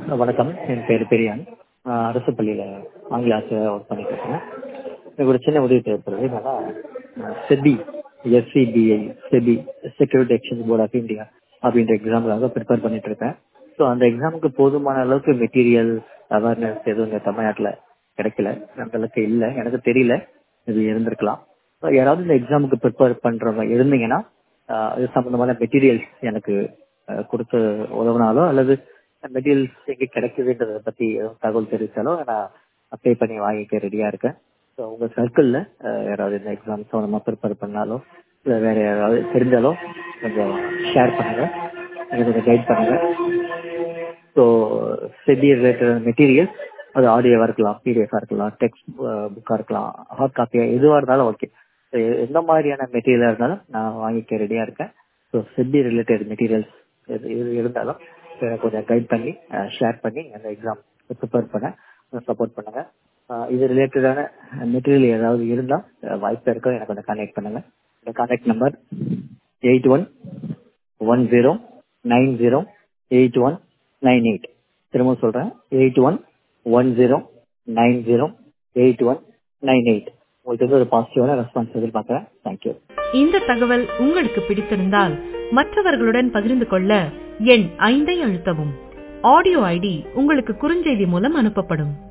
வணக்கம் என் பேர் பெரியான் நான் அரசு பள்ளியில் ஆங்கில ஆசிரியராக ஒர்க் பண்ணிட்டு இருக்கேன் எனக்கு ஒரு சின்ன உதவி தேவைப்படுது என்னன்னா செபி எஸ்சிபிஐ SEBI security exchange board of India அப்படின்ற எக்ஸாமுக்காக ப்ரிப்பேர் பண்ணிட்டு இருக்கேன் ஸோ அந்த எக்ஸாமுக்கு போதுமான அளவுக்கு மெட்டீரியல் அவேர்னஸ் எதுவும் இந்த தமிழ்நாட்டில் கிடைக்கல அந்த அளவுக்கு இல்லை எனக்கு தெரியல இது இருந்திருக்கலாம் ஸோ யாராவது இந்த எக்ஸாமுக்கு ப்ரிப்பேர் பண்ணுறவங்க இருந்தீங்கன்னா ஆஹ் அது சம்பந்தமான மெட்டீரியல்ஸ் எனக்கு ஆஹ் கொடுத்து உதவினாலோ அல்லது மெட்டீரியல்ஸ் எங்கே கிடைக்குதுன்றதை பற்றி எதுவும் தகவல் தெரிவித்தாலோ நான் அப்ளை பண்ணி வாங்கிக்க ரெடியாக இருக்கேன் ஸோ உங்கள் சர்க்கிளில் யாராவது இந்த எக்ஸாம் சம்மந்தமாக ப்ரிப்பேர் பண்ணாலோ இல்லை வேறு யாராவது தெரிஞ்சாலோ கொஞ்சம் ஷேர் பண்ணுங்கள் எனக்கு கொஞ்சம் கைட் பண்ணுங்கள் ஸோ செபி ரிலேட்டட் மெட்டீரியல் அது ஆடியோவாக இருக்கலாம் பிடிஎஃபாக இருக்கலாம் டெக்ஸ்ட் புக்காக இருக்கலாம் ஹார்ட் காப்பியாக எதுவாக இருந்தாலும் ஓகே எந்த மாதிரியான மெட்டீரியலாக இருந்தாலும் நான் வாங்கிக்க ரெடியாக இருக்கேன் ஸோ செபி ரிலேட்டட் மெட்டீரியல்ஸ் எது எது இருந்தாலும் எனக்கு கொஞ்சம் கைட் பண்ணி ஷேர் பண்ணி அந்த எக்ஸாம் ப்ரிப்பேர் பண்ண சப்போர்ட் பண்ணுங்க அஹ் இது ரிலேட்டடான மெட்டீரியல் ஏதாவது இருந்தால் வாய்ப்பு இருக்க எனக்கு கொஞ்சம் கான்டாக்ட் பண்ணுங்க இந்த contact number eight one one zero nine zero eight one nine eight திரும்ப சொல்கிறேன் eight one one zero nine zero eight one nine eight உங்களுக்கு வந்து ஒரு பாசிட்டிவான ரெஸ்பான்ஸ் எதிர்பார்க்குறேன் தேங்க்யூ இந்த தகவல் உங்களுக்கு பிடித்திருந்தால் மற்றவர்களுடன் பகிர்ந்து கொள்ள எண் ஐந்தை அழுத்தவும் ஆடியோ ஐடி உங்களுக்கு குறுஞ்செய்தி மூலம் அனுப்பப்படும்